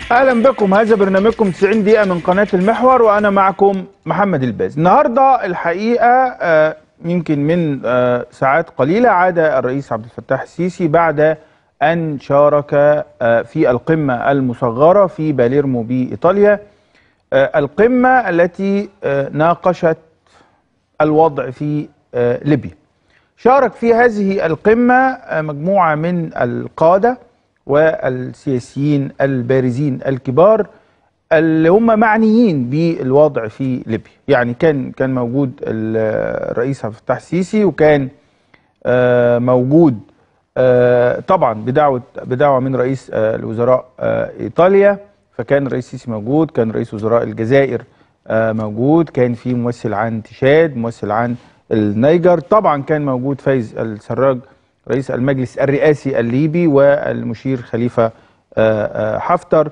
اهلا بكم هذا برنامجكم 90 دقيقه من قناه المحور وانا معكم محمد الباز النهارده الحقيقه آه، يمكن من آه، ساعات قليله عاد الرئيس عبد الفتاح السيسي بعد ان شارك آه، في القمه المصغره في باليرمو بايطاليا آه، القمه التي آه، ناقشت الوضع في آه، ليبيا شارك في هذه القمة آه، مجموعة من القادة والسياسيين البارزين الكبار اللي هم معنيين بالوضع في ليبيا يعني كان كان موجود ال- الرئيس عبد الفتاح السيسي وكان آه، موجود آه، طبعا بدعوة بدعوة من رئيس آه، الوزراء آه، إيطاليا فكان الرئيس السيسي موجود كان رئيس وزراء الجزائر آه، موجود كان في ممثل عن تشاد ممثل عن النيجر طبعا كان موجود فايز السراج رئيس المجلس الرئاسي الليبي والمشير خليفة آه، آه، حفتر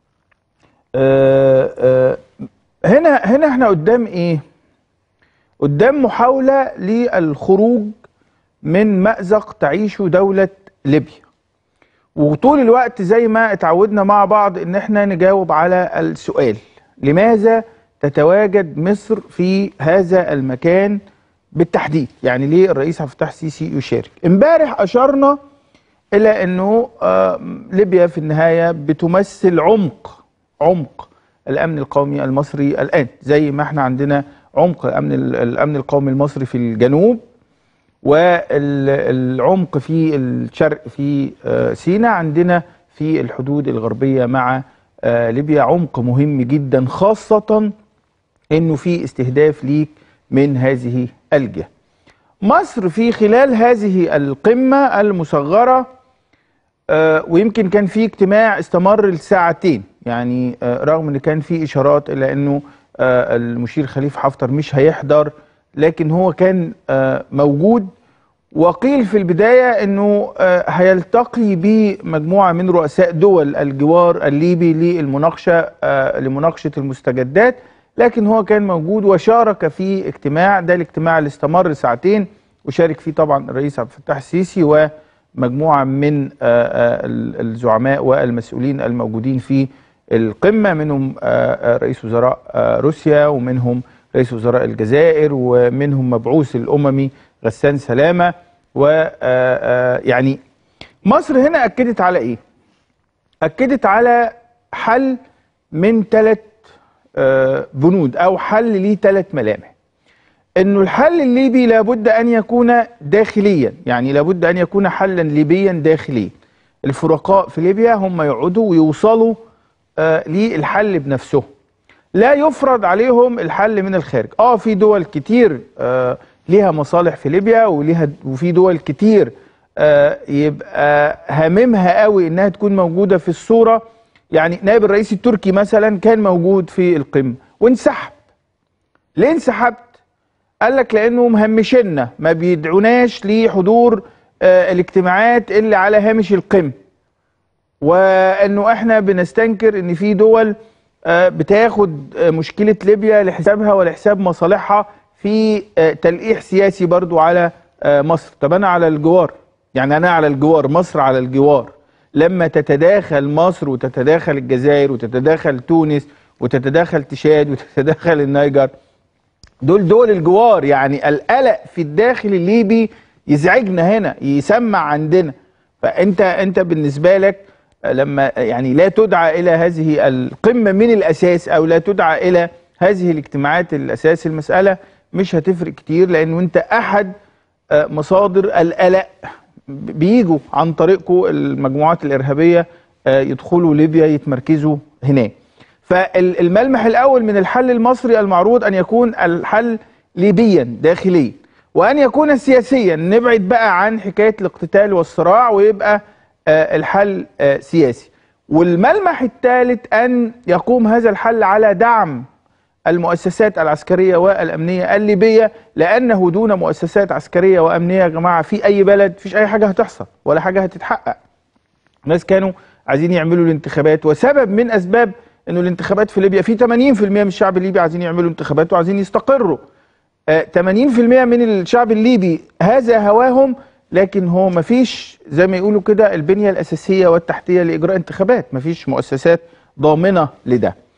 آه، آه، هنا هنا احنا قدام ايه قدام محاولة للخروج من مأزق تعيشه دولة ليبيا وطول الوقت زي ما اتعودنا مع بعض ان احنا نجاوب على السؤال لماذا تتواجد مصر في هذا المكان بالتحديد يعني ليه الرئيس عبد الفتاح السيسي يشارك امبارح اشرنا الى انه آه، ليبيا في النهايه بتمثل عمق عمق الامن القومي المصري الان زي ما احنا عندنا عمق الامن الامن القومي المصري في الجنوب والعمق في الشرق في آه، سيناء عندنا في الحدود الغربيه مع آه، ليبيا عمق مهم جدا خاصه انه في استهداف ليك من هذه الجهه. مصر في خلال هذه القمه المصغره آه، ويمكن كان في اجتماع استمر لساعتين يعني آه، رغم ان كان في اشارات الى انه آه، المشير خليفه حفتر مش هيحضر لكن هو كان آه، موجود وقيل في البدايه انه آه، هيلتقي بمجموعه من رؤساء دول الجوار الليبي للمناقشه آه، لمناقشه المستجدات لكن هو كان موجود وشارك في اجتماع ده الاجتماع اللي استمر ساعتين وشارك فيه طبعا الرئيس عبد الفتاح السيسي ومجموعه من آه، آه، ال- الزعماء والمسؤولين الموجودين في القمه منهم آه، آه، رئيس وزراء آه، روسيا ومنهم رئيس وزراء الجزائر ومنهم مبعوث الاممي غسان سلامه و آه، آه، يعني مصر هنا اكدت على ايه؟ اكدت على حل من ثلاث بنود او حل ليه ثلاث ملامح انه الحل الليبي لابد ان يكون داخليا يعني لابد ان يكون حلا ليبيا داخليا الفرقاء في ليبيا هم يقعدوا ويوصلوا آه للحل بنفسهم لا يفرض عليهم الحل من الخارج اه في دول كتير آه ليها مصالح في ليبيا وليها وفي دول كتير آه يبقى هاممها قوي انها تكون موجوده في الصوره يعني نائب الرئيس التركي مثلا كان موجود في القمه وانسحب ليه انسحبت قال لك لانه مهمشنا ما بيدعوناش لحضور آه الاجتماعات اللي على هامش القمه وانه احنا بنستنكر ان في دول آه، بتاخد آه، مشكله ليبيا لحسابها ولحساب مصالحها في آه، تلقيح سياسي برضو على آه، مصر طب انا على الجوار يعني انا على الجوار مصر على الجوار لما تتداخل مصر وتتداخل الجزائر وتتداخل تونس وتتداخل تشاد وتتداخل النيجر دول دول الجوار يعني القلق في الداخل الليبي يزعجنا هنا يسمع عندنا فانت انت بالنسبه لك لما يعني لا تدعى الى هذه القمه من الاساس او لا تدعى الى هذه الاجتماعات الاساس المساله مش هتفرق كتير لانه انت احد آه، مصادر القلق بيجوا عن طريقكم المجموعات الارهابيه آه، يدخلوا ليبيا يتمركزوا هناك فالملمح الاول من الحل المصري المعروض ان يكون الحل ليبيا داخليا وان يكون سياسيا نبعد بقى عن حكايه الاقتتال والصراع ويبقى آه، الحل آه، سياسي والملمح الثالث ان يقوم هذا الحل على دعم المؤسسات العسكريه والامنيه الليبيه لانه دون مؤسسات عسكريه وامنيه يا جماعه في اي بلد مفيش اي حاجه هتحصل ولا حاجه هتتحقق ناس كانوا عايزين يعملوا الانتخابات وسبب من اسباب انه الانتخابات في ليبيا في 80% من الشعب الليبي عايزين يعملوا انتخابات وعايزين يستقروا آه، 80% من الشعب الليبي هذا هواهم لكن هو مفيش زي ما يقولوا كده البنية الأساسية والتحتية لإجراء انتخابات مفيش مؤسسات ضامنه لده